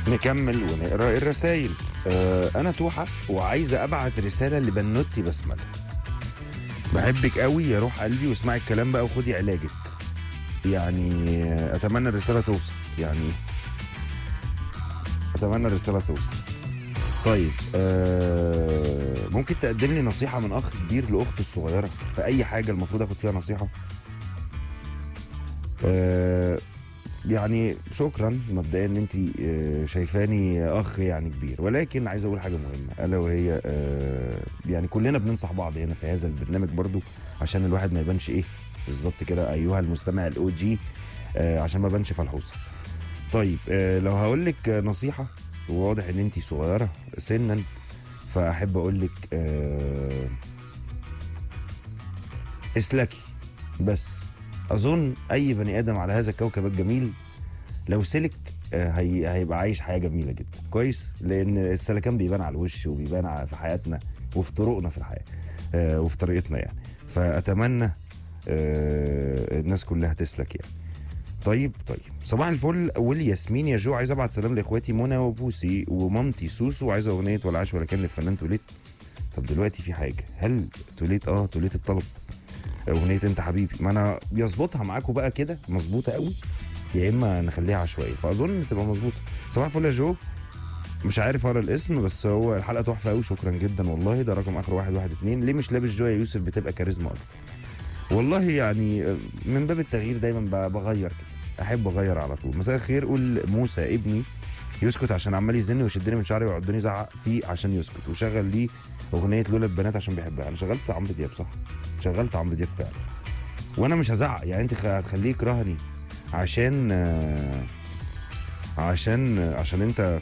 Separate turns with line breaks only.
نكمل ونقرا الرسائل آه انا توحه وعايزه ابعت رساله لبنوتي بسمله بحبك قوي يا روح قلبي واسمعي الكلام بقى وخدي علاجك يعني آه، اتمنى الرساله توصل يعني اتمنى الرساله توصل طيب آه ممكن تقدم لي نصيحه من اخ كبير لاخته الصغيره في اي حاجه المفروض اخد فيها نصيحه آه يعني شكرا مبدئيا ان انت آه، شايفاني اخ يعني كبير ولكن عايز اقول حاجه مهمه الا وهي آه، يعني كلنا بننصح بعض هنا في هذا البرنامج برضو عشان الواحد ما يبانش ايه بالظبط كده ايها المستمع الاو جي عشان ما يبانش فلحوصه طيب آه، لو هقول لك آه، نصيحه وواضح ان انت صغيره سنا فاحب اقول لك آه، اسلكي بس اظن اي بني ادم على هذا الكوكب الجميل لو سلك آه، هي هيبقى عايش حياه جميله جدا كويس لان السلكان بيبان على الوش وبيبان على- في حياتنا وفي طرقنا في الحياه آه، وفي طريقتنا يعني فاتمنى آه، الناس كلها تسلك يعني طيب طيب صباح الفل والياسمين يا جو عايز ابعت سلام لاخواتي منى وبوسي ومامتي سوسو وعايز اغنيه ولا عاش ولا كان للفنان توليت طب دلوقتي في حاجه هل توليت اه توليت الطلب اغنيه انت حبيبي ما انا بيظبطها معاكم بقى كده مظبوطه قوي يا اما نخليها عشوائيه فاظن تبقى مظبوطه صباح الفل يا جو مش عارف اقرا الاسم بس هو الحلقه تحفه قوي شكرا جدا والله ده رقم اخر واحد واحد اتنين ليه مش لابس جو يا يوسف بتبقى كاريزما اكتر والله يعني من باب التغيير دايما ب- بغير كده احب اغير على طول مساء الخير قول موسى ابني يسكت عشان عمال يزني ويشدني من شعري ويقعدني يزعق فيه عشان يسكت وشغل لي اغنيه لولا البنات عشان بيحبها انا شغلت عمرو دياب صح شغلت عمرو دياب فعلا وانا مش هزعق يعني انت خ- هتخليه يكرهني عشان آه، عشان عشان انت